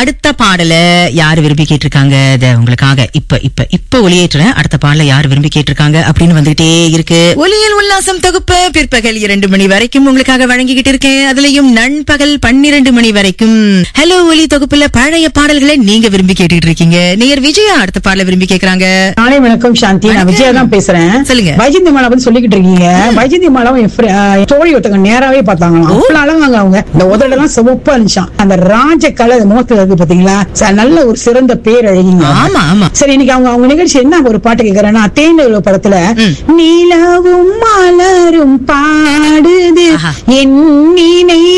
அடுத்த பாடல யாரு விரும்பி கேட்டிருக்காங்க இத உங்களுக்காக இப்ப இப்ப இப்ப ஒளியேற்றுறேன் அடுத்த பாடல யாரு விரும்பி கேட்டிருக்காங்க அப்படின்னு வந்துகிட்டே இருக்கு ஒலியல் உல்லாசம் தொகுப்பு பிற்பகல் இரண்டு மணி வரைக்கும் உங்களுக்காக வழங்கிக்கிட்டு இருக்கேன் அதுலயும் நண்பகல் பன்னிரண்டு மணி வரைக்கும் ஹலோ ஒலி தொகுப்புல பழைய பாடல்களை நீங்க விரும்பி கேட்டுட்டு இருக்கீங்க நேயர் விஜயா அடுத்த பாடல விரும்பி கேக்குறாங்க நாளை வணக்கம் சாந்தி நான் விஜயா தான் பேசுறேன் சொல்லுங்க. வைஜந்தி மாலா பத்தி சொல்லிக்கிட்டு இருக்கீங்க வைஜந்தி மாலாவும் என் fri- ஆஹ் என் தோழி ஒருத்தங்க நேராவே பார்த்தாங்களாம் அவ்வளவு அழகாங்க அவங்க இந்த உதடெல்லாம் சிவப்பா இருந்துச்சான் அந்த ராஜ கலை முகத்துல இருக்கு பாத்தீங்களா ச- நல்ல ஒரு சிறந்த பேர் அழகிங்க ஆமா ஆமா சரி இன்னைக்கு அவங்க அவங்க நிகழ்ச்சி என்ன ஒரு பாட்டு கேக்குறேன்னா தேனிலவு படத்துல ம். நிலவும் மலரும் பாடுது ஆஹா. என் நினை